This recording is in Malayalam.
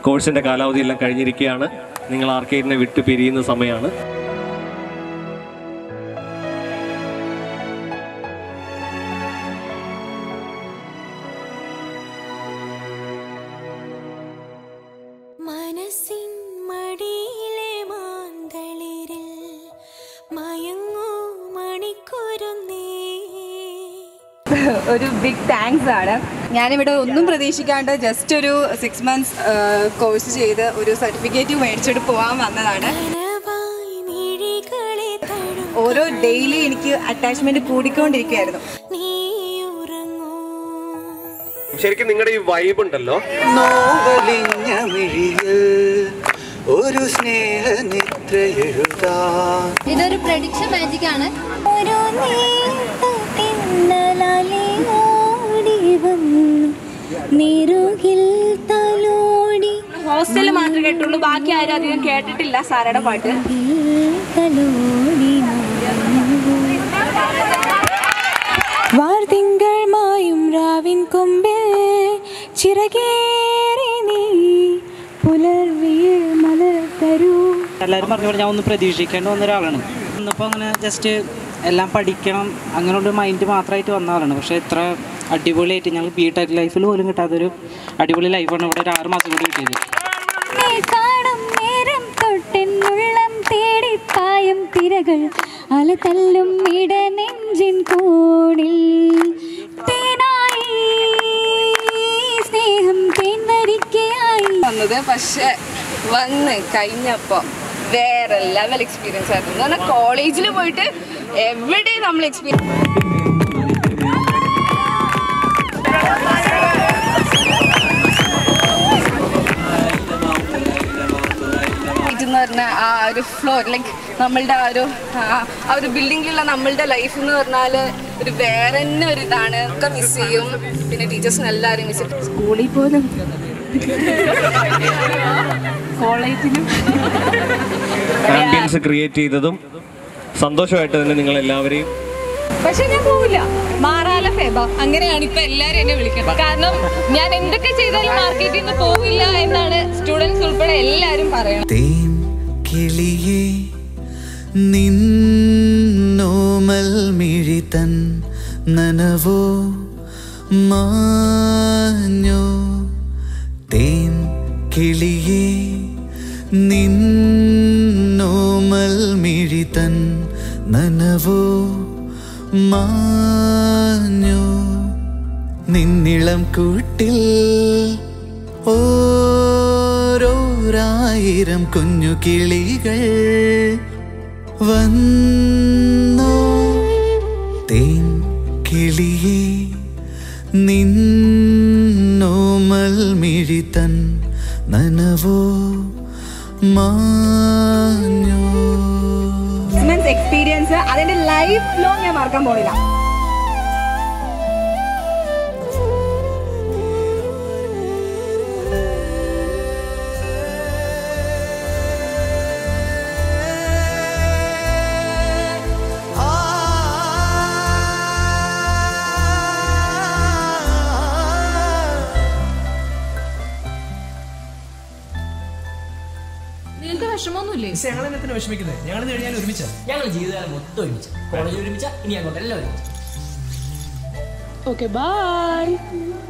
കോഴ്സിൻ്റെ കാലാവധി എല്ലാം കഴിഞ്ഞിരിക്കുകയാണ് നിങ്ങൾ ആർക്കേഡിനെ വിട്ട് പിരിയുന്ന സമയമാണ് മനസ്സിൻ മടിയിലെ മാന്തളിരിൽ മയങ്ങൂ മണിക്കൂരുന്നേ ഒരു ബിഗ് താങ്ക്സ് ആണ് ഞാനിവിടെ ഒന്നും പ്രതീക്ഷിക്കാണ്ട് ജസ്റ്റ് ഒരു സിക്സ് മന്ത്സ് കോഴ്സ് ചെയ്ത് ഒരു സർട്ടിഫിക്കറ്റ് മേടിച്ചിട്ട് പോകാൻ വന്നതാണ് കനവായി മിഴികളെ തഴും ഓരോ ഡെയിലി എനിക്ക് അറ്റാച്ച്മെന്റ് കൂടിക്കൊണ്ടിരിക്കുകയായിരുന്നു നീ ഉറങ്ങൂ ശരിക്കും നിങ്ങളുടെ ഈ വൈബ് ഉണ്ടല്ലോ നോവലിഞ്ഞ മിഴിയിൽ ഒരു സ്നേഹനിദ്ര എഴുതാം ഇതൊരു പ്രഡിക്ഷൻ മാജിക് ആണ് ഒരു നീണ്ട തിന്നലാലെ ഓടി വന്നു നിറുകിൽ തലോടി ഹോസ്റ്റലിൽ മാത്രമേ കേട്ടുള്ളൂ ബാക്കി ആരും അധികം കേട്ടിട്ടില്ല സാരയുടെ പാട്ട് തലോടി വാർതിങ്കൾ മായും രാവിൻ കൊമ്പിൽ ചിറകേറി നീ പുലർവിയിൽ മലർ തരൂ എല്ലാവരും പറഞ്ഞ പോലെ ഞാൻ ഒന്ന് പ്രതീക്ഷിക്കേണ്ട വന്ന ഒരാളാണ് ഇന്നിപ്പോൾ അങ്ങനെ ജസ്റ്റ് എല്ലാം പഠിക്കണം അങ്ങനെയുള്ള മൈൻഡ് മാത്രമായിട്ട് വന്ന ആളാണ് പക്ഷേ ഇത്ര അടിപൊളിയായിട്ട് ഞങ്ങൾ ബി ടെക് ലൈഫിൽ പോലും കിട്ടാത്തൊരു അടിപൊളി ലൈഫാണ് ഇവിടെ ഒരു ആറ് മാസം കൂടി കിട്ടിയത് നീ കാണും നേരം തൊട്ടെന്നുള്ളം തേടിപ്പായും തിരകൾ അല തല്ലും ഇട നെഞ്ചിൻ കോണിൽ തേനായി സ്നേഹം തേന്നരിക്കയായി വന്നത് പക്ഷെ വന്ന് കഴിഞ്ഞപ്പോൾ വേറെ ലെവൽ എക്സ്പീരിയൻസ് ആയിരുന്നു എന്ന് പറഞ്ഞാൽ കോളേജിൽ പോയിട്ട് എവിടെ നമ്മൾ എക്സ്പീരിയൻസ് എന്ന് പറഞ്ഞാൽ ആ ഒരു ഫ്ലോർ ലൈക്ക് നമ്മളുടെ ആ ഒരു ആ ആ ഒരു ബിൽഡിങ്ങിലുള്ള നമ്മളുടെ ലൈഫ് എന്ന് പറഞ്ഞാൽ ഒരു വേറെ തന്നെ ഒരു ഇതാണ് ഒക്കെ മിസ് ചെയ്യും പിന്നെ ടീച്ചേഴ്സിനെ എല്ലാവരും മിസ് ചെയ്യും സ്കൂളിൽ പോലും കോളേജിലും ആംബിയൻസ് ക്രിയേറ്റ് ചെയ്തതും സന്തോഷമായിട്ട് തന്നെ നിങ്ങൾ എല്ലാവരെയും പക്ഷെ ഞാൻ പോവില്ല മാറാല ഫെബ അങ്ങനെയാണ് ഇപ്പൊ എല്ലാരും എന്നെ വിളിക്കുന്നത് കാരണം ഞാൻ എന്തൊക്കെ ചെയ്താലും മാർക്കറ്റിൽ നിന്ന് പോവില്ല എന്നാണ് സ്റ്റുഡൻസ് ഉൾപ്പെടെ എല്ലാരും പറയുന്നത് തേൻ കിളിയേ നിന്നോമൽ മിഴി തൻ നനവോ മാഞ്ഞോ തേൻ കിളിയേ നിന്നോമൽ മിഴി തൻ നനവോ മാഞ്ഞോ നിന്നിളം കൂട്ടിൽ ഓരോരായിരം കുഞ്ഞു കിളികൾ വന്നോ തേൻ കിളിയേ നിന്നോമൽ മിഴി തൻ നനവോ മാഞ്ഞോ സിക്സ് മന്ത്സ് എക്സ്പീരിയൻസ് അതിന്റെ ലൈഫ് ലോങ് ഞാൻ മറക്കാൻ പോണില്ല നിങ്ങൾക്ക് വിഷമമൊന്നുമില്ലേ ഞങ്ങൾ എന്നത്തിന് വിഷമിക്കുന്നത് ഞങ്ങൾ കഴിഞ്ഞാൽ ഒരുമിച്ച ഞങ്ങൾ ജീവിതകാലം മൊത്തം ഒരുമിച്ച കോളേജ് ഒരുമിച്ച ഇനി അങ്ങോട്ട് എല്ലാം ഒരുമിച്ച ഓക്കെ ബൈ